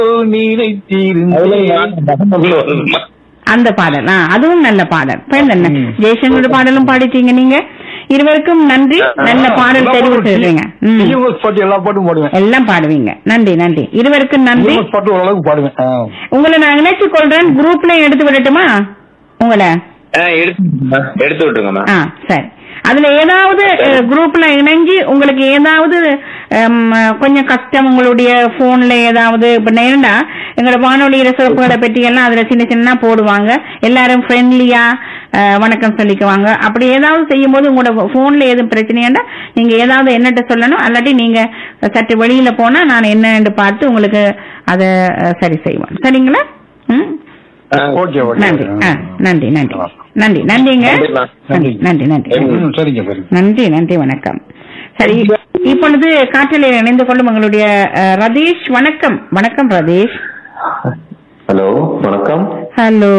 நினைத்தீர்ந்தேன் அந்த பாடல் ஆ அதுவும் நல்ல பாடல் பெண் என்ன ஜெய்சங்கரோட பாடலும் பாடிட்டீங்க நீங்க இருவருக்கும் நன்றி நல்ல பாடல் தெரிவு செய்றீங்க ம். டிஎம்எஸ் பாட்டு எல்லா பாட்டும் பாடுவேன் எல்லாம் பாடுவீங்க நன்றி நன்றி இருவருக்கும் நன்றி டிஎம்எஸ் பாட்டு ஓரளவுக்கு பாடுவேன் ஆ. உங்களை நான் இணைச்சு கொள்றேன் குரூப்ல எடுத்து விடட்டுமா உங்களை எடுத்து எடுத்து விட்டுருங்கம்மா ஆ சரி அதுல ஏதாவது குரூப்ல இணைஞ்சு உங்களுக்கு ஏதாவது ஹம், கொஞ்சம் கஷ்டம் உங்களுடைய போன்ல ஏதாவது இப்ப நேரண்டா எங்களோட வானொலியில சிறப்புகளை பற்றி எல்லாம் அதுல சின்ன சின்ன போடுவாங்க எல்லாரும் ஃப்ரெண்ட்லியா வணக்கம் சொல்லிக்குவாங்க அப்படி ஏதாவது செய்யும் போது உங்களோட போன்ல எதுவும் பிரச்சனையாண்டா நீங்க ஏதாவது என்னட்ட சொல்லணும் அல்லாட்டி நீங்க சற்று வெளியில போனா நான் என்னன்னு பார்த்து உங்களுக்கு அதை அஹ், சரி செய்வேன் சரிங்களா ம் ஓகே ஓகே நன்றி ஆ, நன்றி நன்றி நன்றி நன்றிங்க நன்றிம்மா. நன்றி நன்றி நன்றி ம், சரிங்க சரிங்க நன்றி நன்றி வணக்கம் சரி இப்பொழுது காற்றலையில் இணைந்து கொள்ளும் எங்களுடைய அஹ், ரதீஷ் வணக்கம் வணக்கம் ரதீஷ் ஹலோ வணக்கம் ஹலோ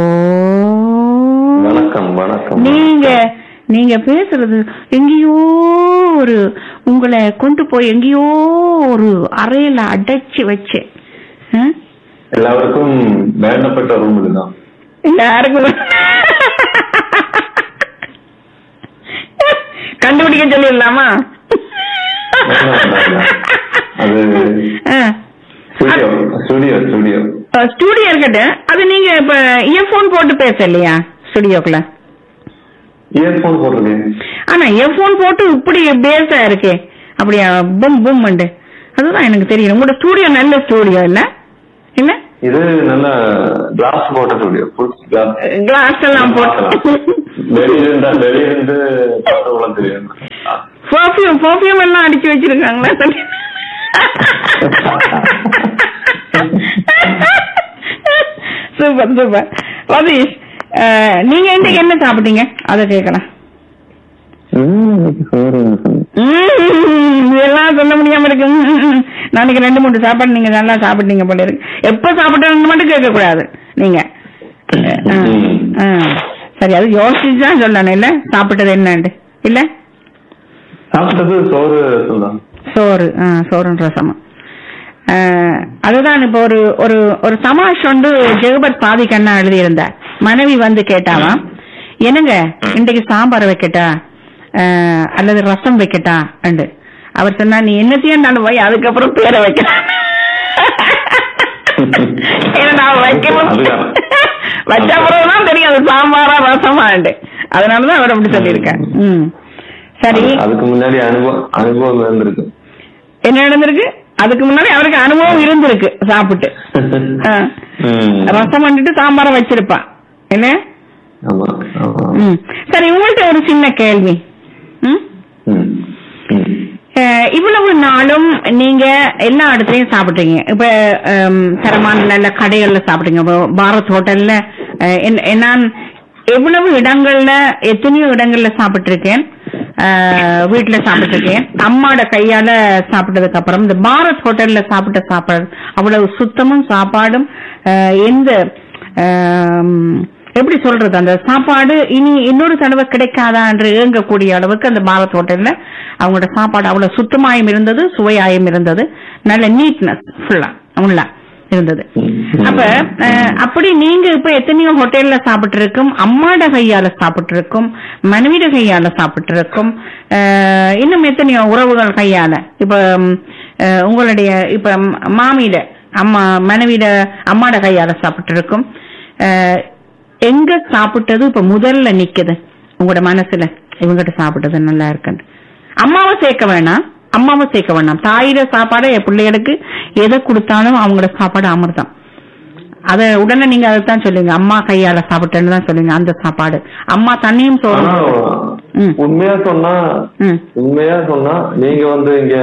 வணக்கம் வணக்கம் நீங்க நீங்க பேசுறது எங்கேயோ ஒரு உங்களை கொண்டு போய் எங்கேயோ ஒரு அறையில அடைச்சு வச்சு ஆ? எல்லாருக்கும் வேண்டப்பட்ட ரூம் இதுதான் யாருக்கும் கண்டுபிடிக்க சொல்லிடலாமா வேண்டாம், வேண்டாம். அது ஆ. ஸ்டுடியோ ஸ்டுடியோ ஸ்டுடியோ அஹ், ஸ்டுடியோ இருக்கட்டும் அது நீங்க இப்ப இயர்போன் போட்டு பேச இல்லையா ஸ்டுடியோக்குள்ள இயர்போன் போடுறது ஆனா இயர்போன் போட்டு இப்படி பேஸா இருக்கே அப்படியா பும் பும் அதுதான் எனக்கு தெரியும் உங்களோட ஸ்டுடியோ நல்ல ஸ்டுடியோ இல்ல இல்ல இது நல்ல கிளாஸ் போட்ட ஸ்டுடியோ ஃபுல் கிளாஸ் கிளாஸ் எல்லாம் போட்டு வெளியிருந்து வெளியிருந்து பார்த்தவங்களும் தெரியும் பர்ஃபியூம் பர்ஃபியூம் எல்லாம் அடிச்சு வச்சிருக்காங்களா சூப்பர் சூப்பர் ரதீஷ் அஹ், நீங்க இன்னைக்கு என்ன சாப்பிட்டீங்க அதை கேட்கலாம் ம்ம், இதெல்லாம் சொல்ல முடியாம இருக்கு ம்ம். நாளைக்கு ரெண்டு மூணு சாப்பாடு நீங்க நல்லா சாப்பிட்டீங்க போல இருக்கு எப்ப சாப்பிட்டோம்னு மட்டும் கேட்க கூடாது நீங்க ஆ, ஆ. சரி அது யோசிச்சு தான் சொல்லணும் இல்ல சாப்பிட்டது என்னண்டு இல்ல சாப்பிட்டது சோறு தான் சோறு ஆ, சோறுன்ற ரசமா ஆ, அதுதான் இப்ப ஒரு ஒரு ஒரு சமாஷ் வந்து ஜெகபத் பாதி கண்ணா எழுதியிருந்தார் மனைவி வந்து கேட்டாவாம் என்னங்க இன்றைக்கு சாம்பார் வைக்கட்டா ஆ, அல்லது ரசம் வைக்கட்டா அண்டு அவர் சொன்னா நீ என்னத்தையும் நான் வை அதுக்கப்புறம் பேரை வைக்கலாம் ஏன்னா நான் வைக்கணும் அதுதான். வச்ச பிறகுதான் தெரியும் அது சாம்பாரா ரசமாண்டு அதனாலதான் அவர் அப்படி சொல்லியிருக்காரு ம் சரி அதுக்கு முன்னாடி அனுபவம் அனுபவம் இருந்திருக்கு என்ன நடந்திருக்கு அதுக்கு முன்னாடி அவருக்கு அனுபவம் இருந்திருக்கு சாப்பிட்டு ஆ. ம். ரசம் பண்ணிட்டு சாம்பாரை வச்சிருப்பான் என்ன ஆமா ஆமா ம். சரி உங்கள்ட்ட ஒரு சின்ன கேள்வி ம்? ம். ம். அஹ், இவ்வளவு நாளும் நீங்க எல்லா இடத்துலயும் சாப்பிட்டீங்க இப்ப ஹம், தரமான நல்ல கடைகள்ல சாப்பிட்டீங்க இப்போ பாரத் ஹோட்டல்ல அஹ், என்- நான் எவ்வளவு இடங்கள்ல எத்தனையோ இடங்கள்ல சாப்பிட்டிருக்கேன் அஹ், வீட்டுல சாப்பிட்டிருக்கேன் அம்மாட கையால சாப்பிட்டதுக்கு அப்புறம் இந்த பாரத் ஹோட்டல்ல சாப்பிட்ட சாப்பாடு அவ்வளவு சுத்தமும் சாப்பாடும் அஹ், எந்த ஆம், எப்படி சொல்றது அந்த சாப்பாடு இனி இன்னொரு தடவை கிடைக்காதா என்று ஏங்கக்கூடிய அளவுக்கு அந்த பாரத் ஹோட்டல்ல அவங்களோட சாப்பாடு அவ்வளவு சுத்தமாயும் இருந்தது சுவையாயும் இருந்தது நல்ல நீட்னஸ் ஃபுல்லா ஃபுல்லா இருந்தது அப்ப அஹ், அப்படி நீங்க இப்ப எத்தனையோ ஹோட்டல்ல சாப்பிட்டு இருக்கும் அம்மாட கையால சாப்பிட்டு இருக்கும் மனைவிட கையால சாப்பிட்டு இருக்கும் அஹ், இன்னும் எத்தனையோ உறவுகள் கையால இப்ப ம், அஹ், உங்களுடைய இப்ப ம், மாமியிட அம்மா மனைவிட அம்மாட கையால சாப்பிட்டு இருக்கும் அஹ், எங்க சாப்பிட்டது இப்ப முதல்ல நிக்குது உங்களோட மனசுல இவங்கிட்ட சாப்பிட்டது நல்லா இருக்குன்னு அம்மாவை சேர்க்க வேணாம் அம்மாவை சேர்க்க வேணாம் தாயிட சாப்பாடு என் பிள்ளைகளுக்கு எதை கொடுத்தாலும் அவங்களோட சாப்பாடு அமிர்தம் அத உடனே நீங்க அதைத்தான் சொல்லுங்க அம்மா கையால சாப்பிட்டேன்னு தான் சொல்லுங்க அந்த சாப்பாடு அம்மா தண்ணியும் ஆனா சோறும் ம். உண்மையா சொன்னா ம் உண்மையா சொன்னா நீங்க வந்து இங்க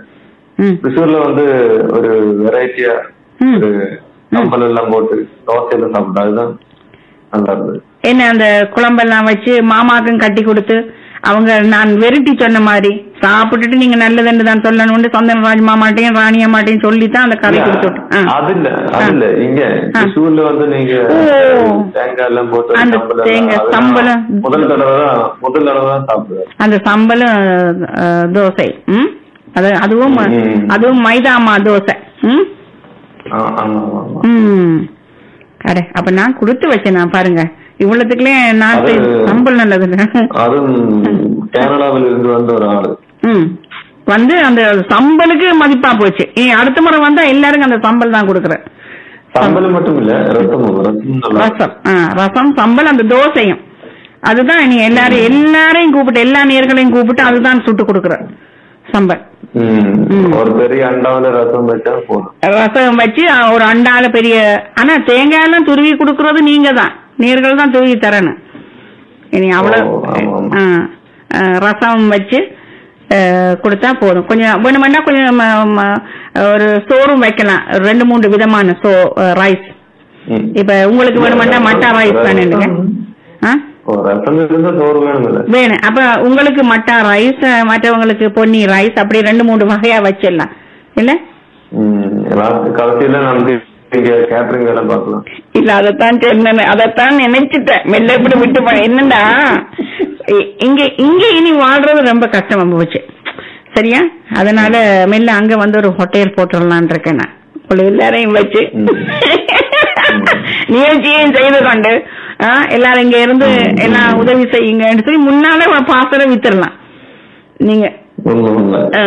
ம் ரிசூர்ல வந்து ஒரு வெரைட்டியா ம். ஒரு கம்பல் எல்லாம் போட்டு தோசையில சாப்பிட்டா அதுதான் நல்லா இருந்தது என்ன அந்த குழம்பெல்லாம் வச்சு மாமாக்கும் கட்டி கொடுத்து அவங்க நான் வெறுட்டி சொன்ன மாதிரி சாப்பிட்டுட்டு நீங்க நல்லதுன்னு தான் சொல்லணும்னு சந்தனராஜ் மாமாட்டையும் ராணி அம்மாட்டையும் சொல்லித்தான் அந்த கதை கொடுத்து விட்டேன். ஆ. அது இல்ல அது இல்ல இங்க ஆ. ரிசூர்ல வந்து நீங்க ஓ. தேங்காய் எல்லாம் போட்டு அந்த சம்பல் எல்லாம் தேங்காய் அதெல்லாம் சம்பளம். முதல் தடவை தான் முதல் தடவை தான் சாப்பிடுவேன் அந்த சம்பளம் அஹ், தோசை ம் அது அதுவும் ம். அதுவும் மைதாமா தோசை ம் ஆ, ஆமா ஆமா ஆமா ம் அட அப்ப நான் கொடுத்து வச்சேன் நான் பாருங்க இவ்வளவுக்குள்ளே நான் அது- சம்பளம் நல்லது அதுவும் கேரளாவில் இருந்து வந்த ஒரு ஆளு ம் வந்து அந்த சம்பளுக்கு மதிப்பா போச்சு இனி அடுத்த முறை வந்தா எல்லாருக்கும் அந்த சம்பல் தான் கொடுக்குறேன் சம்பளம் மட்டும் இல்ல ரசமும் ரசமும் நல்லா ரசம் ஆ, ரசம் சம்பல் அந்த தோசையும் அதுதான் நீ எல்லாரும் எல்லாரையும் கூப்பிட்டு எல்லா நேர்களையும் கூப்பிட்டு அதுதான் சுட்டு கொடுக்குற சம்பல் ம். ம். ஒரு பெரிய அண்டாவில ரசம் வச்சா போதும் ரசம் வச்சு ஆ, ஒரு அண்டால பெரிய ஆனா தேங்காய் எல்லாம் துருவி கொடுக்கறது நீங்க தான் நேர்கள் தான் துருவி தரணும் இனி அவ்வளவு ஓ, ஆமா, ஆமா. ஆ, ஆ, ரசம் வச்சு ஆ, கொடுத்தா போதும் கொஞ்சம் வேணுமெண்டா கொஞ்சம் ம- ம- ஒரு சோறும் வைக்கலாம் ரெண்டு மூன்று விதமான சோ ரைஸ் ம். இப்ப உங்களுக்கு வேணுமெண்டா மட்டா ரைஸ் தானேங்க ஆ ஓ, ரசம் இருந்தா சோறு வேணும் இல்ல வேணும் அப்ப உங்களுக்கு மட்டா ரைஸ் மற்றவங்களுக்கு பொன்னி ரைஸ் அப்படி ரெண்டு மூணு வகையா வச்சிடலாம் இல்ல ம். லாஸ்ட் கடைசியில நமக்கு இங்க கேட்டரிங் வேலை பார்க்கலாம் இல்ல அதத்தான் சொன்னேன் அதத்தான் நினைச்சிட்டேன் மெல்ல இப்படி விட்டு போ- என்னடா இ- இங்க இங்க இனி வாழ்றது ரொம்ப கஷ்டமா போச்சு சரியா அதனால மெல்ல அங்க வந்து ஒரு ஹோட்டல் போட்டுடலான் இருக்கேன் நான் உங்களை எல்லாரையும் வச்சு ம். நிகழ்ச்சியையும் செய்து கொண்டு ஆ, எல்லாரும் இங்க இருந்து எல்லாம் உதவி செய்யுங்கன்னு சொல்லி முன்னாலே பாசல வித்துடலாம் நீங்க உண்மை உண்மை ஆ.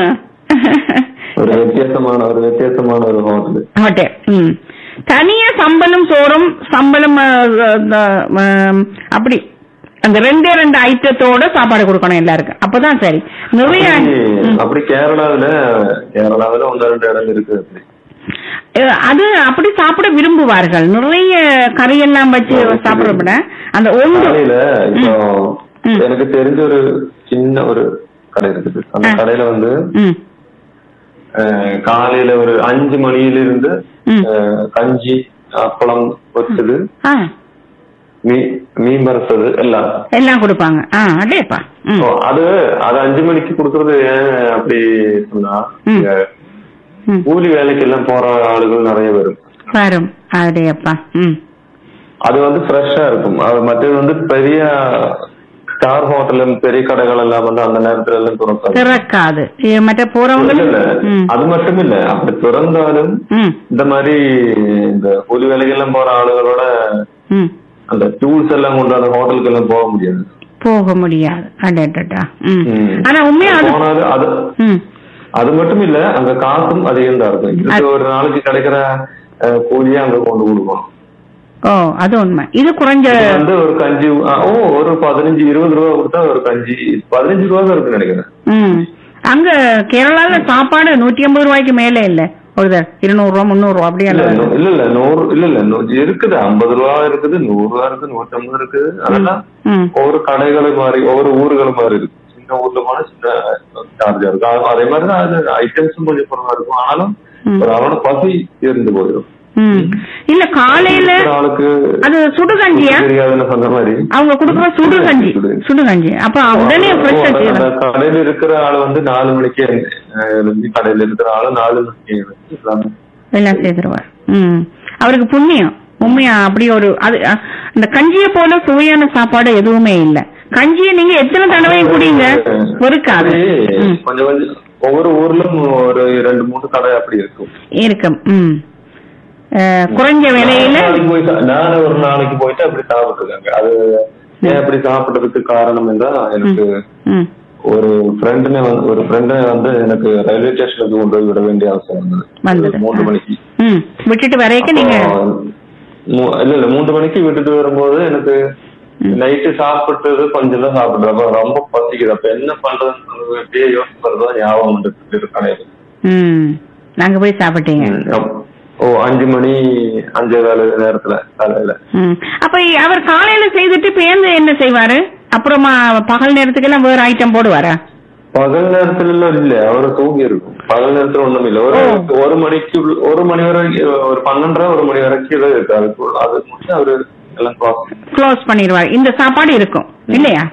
ஒரு வித்தியாசமான ஒரு வித்தியாசமான ஒரு ஹோட்டல் ஹோட்டல் ம் தனியா சம்பளம் சோறும் சம்பளம் ஆ, ஆ, ஆ, அப்படி அந்த ரெண்டே ரெண்டு ஐட்டத்தோட சாப்பாடு கொடுக்கணும் எல்லாருக்கும் அப்பதான் சரி நிறைய ம். அப்படி கேரளாவில கேரளாவில ஒன்னு ரெண்டு இடம் இருக்கு அப்படி அஹ் அது அப்படி சாப்பிட விரும்புவார்கள் நிறைய கறியெல்லாம் வச்சு சாப்பிட விட அந்த ஒன்று காலையில இப்போ ம். எனக்கு தெரிஞ்ச ஒரு சின்ன ஒரு கடை இருக்குது அந்த ஆ. கடையில வந்து ம் அஹ், காலையில ஒரு அஞ்சு மணியில இருந்து ம். அஹ், கஞ்சி அப்பளம் வச்சது ஆ மீ- மீன் வறுத்தது எல்லாம் எல்லாம் கொடுப்பாங்க ஆ அடேப்பா ம் So, அது அது அஞ்சு மணிக்கு கொடுக்கறது ஏன் அப்படி சொன்னா ம். இங்க ம் கூலி வேலைக்கு எல்லாம் போற ஆளுகள் நிறைய வரும் வரும் அடேப்பா ம் அது வந்து ஃப்ரெஷ்ஷா இருக்கும் அது மற்றது வந்து பெரிய ஸ்டார் ஹோட்டல் பெரிய கடைகள் எல்லாம் வந்து அந்த நேரத்துல எல்லாம் திறக்காது திறக்காது இ- மற்ற போறவங்களும் இல்ல, ம் அது மட்டும் இல்ல அப்படி திறந்தாலும் ம் இந்த மாதிரி இந்த கூலி வேலைக்கு எல்லாம் போற ஆளுகளோட ம் அந்த டூல்ஸ் எல்லாம் கொண்டு அந்த ஹோட்டலுக்கு எல்லாம் போக முடியாது போக முடியாது அடேட்டா ம் ம். ஆனா உண்மையா அது போனாலும் அது ம் அது மட்டும் இல்ல அங்க காசும் அதிகம் தான் இருக்கும் இதுக்கு ஒரு நாளைக்கு கிடைக்கிற அஹ், கூலியை அங்க கொண்டு கொடுக்கணும் ஓ அது உண்மை இது குறைஞ்ச இது வந்து ஒரு கஞ்சி ஆ, ஓ ஒரு பதினஞ்சு இருபது ரூபா கொடுத்தா ஒரு கஞ்சி பதினஞ்சு ரூபா தான் இருக்குன்னு நினைக்கிறேன் ம் அங்க கேரளால சாப்பாடு நூத்தி ஐம்பது ரூபாய்க்கு மேல இல்ல ஒரு தடவை இருநூறு ரூபா முந்நூறு ரூபா அப்படியே இல்ல நூ- இல்ல இல்ல நூறு இல்ல இல்ல நூ- இருக்குது ஐம்பது ரூபா இருக்குது நூறு ரூபா இருக்கு நூத்தி ஐம்பது இருக்குது அதெல்லாம் ம் ஒவ்வொரு கடைகள் மாதிரி ஒவ்வொரு ஊர்கள் மாதிரி இருக்கு சின்ன ஊர்ல போனா சின்ன சார்ஜா இருக்கும் அது- அதே மாதிரி தான் அது ஐட்டம்ஸும் கொஞ்சம் குறைவா இருக்கும் ஆனாலும் ம். ஒரு அவன பசி இருந்து போயிடும் ம் இல்ல காலையில இருக்கிற ஆளுக்கு அது சுடுகஞ்சியா தெரியாதுன்னு சொன்ன மாதிரி அவங்க கொடுக்குற சுடுகஞ்சி சுடுகஞ்சி அப்ப உடனே ஃப்ரெஷ்ஷா அந்த செய்யலாம் கடையில இருக்கிற ஆளு வந்து நாலு மணிக்கு அஹ், எழுந்து கடையில இருக்கிற ஆளு நாலு மணிக்கு எழுந்து எல்லாமே எல்லாம் செய்திருவார் ம் அவருக்கு புண்ணியம் உண்மையா அப்படி ஒரு அது அ, இந்த கஞ்சியை போல சுவையான சாப்பாடு எதுவுமே இல்ல கஞ்சியை நீங்க எத்தனை தடவையும் குடிங்க வெறுக்காது அது ம். கொஞ்சம் கொஞ்சம் ஒவ்வொரு ஊர்லயும் ஒரு ரெண்டு மூணு கடை அப்படி இருக்கும் இருக்கும் ம் அஹ், குறைஞ்ச விலையில நான் நாளைக்கு போய் சா- நானும் ஒரு நாளைக்கு போயிட்டு அப்படி சாப்பிட்டுருக்காங்க அது ஏன் அப்படி சாப்பிட்டதுக்கு காரணம் என்றால் எனக்கு ம் ஒரு ஃப்ரெண்டுனே வந்து ஒரு ஃப்ரெண்டை வந்து எனக்கு ரயில்வே ஸ்டேஷனுக்கு கொண்டு போய் விட வேண்டிய அவசியம் வந்தது வந்தது. ஒரு மூன்று மணிக்கு ம் விட்டுட்டு வரைக்கும் நீங்க அப்போ, மூ- இல்ல இல்ல மூன்று மணிக்கு விட்டுட்டு வரும்போது எனக்கு நைட்டு சாப்பிட்டது கொஞ்சம் தான் சாப்பிடுறது அப்ப ரொம்ப பசிக்குது அப்ப என்ன பண்றதுன்னு அப்படியே யோசிக்கிறதா ஞாபகம் வந்துட்டு கடையில ம் நாங்க போய் சாப்பிட்டீங்க அப்- ஓ அஞ்சு மணி அஞ்சே கால நேரத்துல காலையில ம். அப்ப அவர் காலையில செய்துட்டு பேருந்து என்ன செய்வாரு அப்புறமா பகல் நேரத்துக்கெல்லாம் வேற ஐட்டம் போடுவாரா பகல் நேரத்துல எல்லாம் இல்ல அவரு தூங்கி இருக்கும் பகல் நேரத்துல ஒண்ணும் இல்ல ஒரு ஒரு மணிக்கு உள்ள- ஒரு மணி வரைக்கும் ஒரு பன்னெண்டரை ஒரு மணி வரைக்கும் தான் இருக்கு அதுக்கு அது முடிச்சு அவரு எல்லாம் cross க்ளோஸ் பண்ணிடுவார் இந்த சாப்பாடு இருக்கும் இல்லையா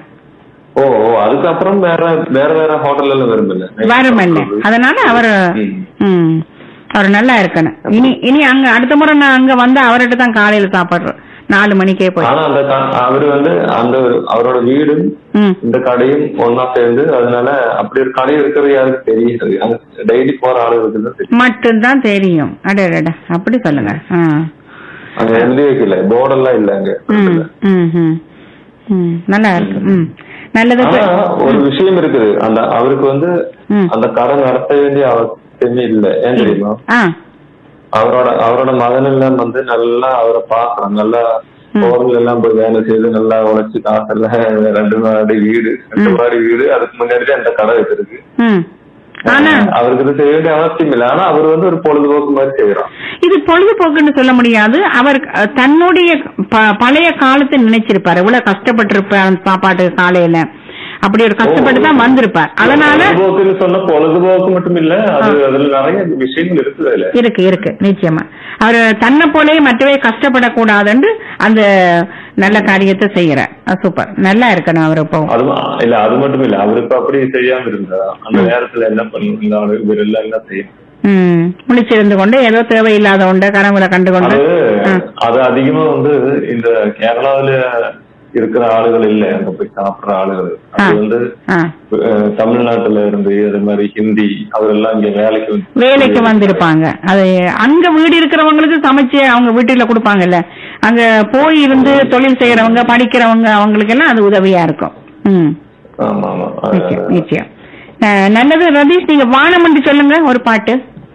ஓ ஓ அதுக்கப்புறம் வேற வேற வேற ஹோட்டல்ல எல்லாம் விரும்பல வருமல்ல அதனால அவர் ம். ம் அவர் நல்லா இருக்கணும் இனி இனி அங்க அடுத்த முறை நான் அங்க வந்து அவர்கிட்ட தான் காலையில சாப்பிடுறேன் நாலு மணிக்கே போய் ஆனா அந்த க- அவரு வந்து அந்த ஒரு- அவரோட வீடும் ம் இந்த கடையும் ஒன்னா சேர்ந்து அதனால அப்படி ஒரு கடை இருக்கிறது யாருக்கு தெரியாது அங்க டெய்லி போற ஆளுகளுக்கு தான் தெரியும் மட்டும்தான் தெரியும் அடடா அப்படி சொல்லுங்க ஆ. அங்க எழுதி வைக்கல போர்டெல்லாம் இல்ல அங்க ம் ம் ம் ம் நல்லா இருக்கு ம் நல்லது ஆனா இப்ப- ஒரு விஷயம் இருக்குது அந்த அவருக்கு வந்து ம். அந்த கடை நடத்த வேண்டிய அவசியமே இல்ல ஏன் தெரியுமா ஆ அவரோட அவரோட மகன் எல்லாம் வந்து நல்லா அவரை பாக்குறான் நல்லா போர்கள் எல்லாம் போய் வேலை செய்து நல்லா உழைச்சு காசெல்லாம் ரெண்டு மாடி வீடு ரெண்டு மாடி வீடு அதுக்கு முன்னாடி தான் இந்த கடை வச்சிருக்கு ம் ஆனா அவருக்கு இது செய்ய வேண்டிய அவசியம் இல்லை ஆனா அவர் வந்து ஒரு பொழுதுபோக்கு மாதிரி செய்யறான் இது பொழுதுபோக்குன்னு சொல்ல முடியாது அவர் அஹ், தன்னுடைய ப- பழைய காலத்தை நினைச்சிருப்பாரு இவ்வளவு கஷ்டப்பட்டிருப்பார் அந்த சாப்பாட்டு காலையில அப்படி ஒரு கஷ்டப்பட்டு தான் வந்திருப்பார் அதனால பொழுதுபோக்குன்னு சொன்ன பொழுதுபோக்கு மட்டும் இல்ல அது அதுல நிறைய விஷயங்கள் இருக்குது அதுல இருக்கு இருக்கு நிச்சயமா அவர் தன்னை போலயே மற்றவே கஷ்டப்படக்கூடாதுன்னு அந்த நல்ல காரியத்தை செய்யறார் சூப்பர் நல்லா இருக்கணும் அவர் இப்போ அது இல்ல அது மட்டும் இல்ல அவர் இப்ப அப்படி செய்யாம இருந்தா அந்த நேரத்துல என்ன பண்ணுங்க இவர் எல்லாம் என்ன செய்யும் ம் முழிச்சிருந்து கொண்டு ஏதோ தேவையில்லாத உண்டு கனவுல கண்டு கொண்டு அது ஆ. அது அதிகமா வந்து இந்த கேரளாவில இருக்கிற ஆளுகள் இல்ல அங்க போய் சாப்பிடுற ஆளுகள் அது ஆ. வந்து ஆ அஹ், தமிழ்நாட்டுல இருந்து அதே மாதிரி ஹிந்தி அவரெல்லாம் இங்க வேலைக்கு வந்து- வேலைக்கு வந்திருப்பாங்க அது அங்க வீடு இருக்கிறவங்களுக்கு சமைச்சு அவங்க வீட்டுல கொடுப்பாங்கல்ல அங்க போய் இருந்து தொழில் செய்யறவங்க படிக்கிறவங்க அவங்களுக்கு எல்லாம் அது உதவியா இருக்கும் ம் ஆமா ஆமா நிச்சயம் அஹ், நிச்சயம் அஹ், நல்லது ரதீஷ் நீங்க வானம் என்று சொல்லுங்க ஒரு பாட்டு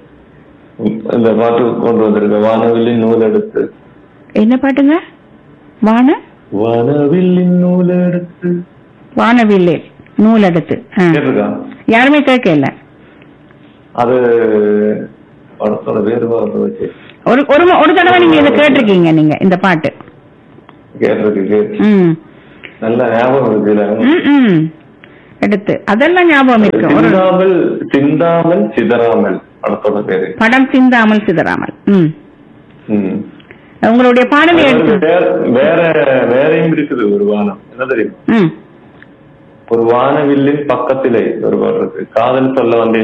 இந்த பாட்டு கொண்டு வந்திருக்க வானவில்லின் நூல் எடுத்து என்ன பாட்டுங்க வான வானவில்லின் நூல் எடுத்து வானவில்லே நூல் எடுத்து ஆ. கேட்டிருக்கா யாருமே கேட்கல அது படத்தோட வேறு வாரத்தை வச்சு ஒரு ஒரு மு- ஒரு தடவை நீங்க இதை கேட்டிருக்கீங்க நீங்க இந்த பாட்டு கேட்டிருக்கு கேட்டு ம் நல்ல ஞாபகம் இருக்கு இல்ல? ம், ம் எடுத்து அதெல்லாம் ஞாபகம் இருக்கு ஒரு சிந்தாமல் சிந்தாமல் சிதறாமல் படத்தோட பேரு படம் சிந்தாமல் சிதறாமல் ம் ம். உங்களுடைய பாடலை எடுத்து வேற வேற வேறையும் இருக்குது ஒரு வானம் என்ன தெரியும் ம் ஒரு வானவில்லின் பக்கத்திலே ஒரு பாட்டு இருக்கு காதல் சொல்ல வந்தேன்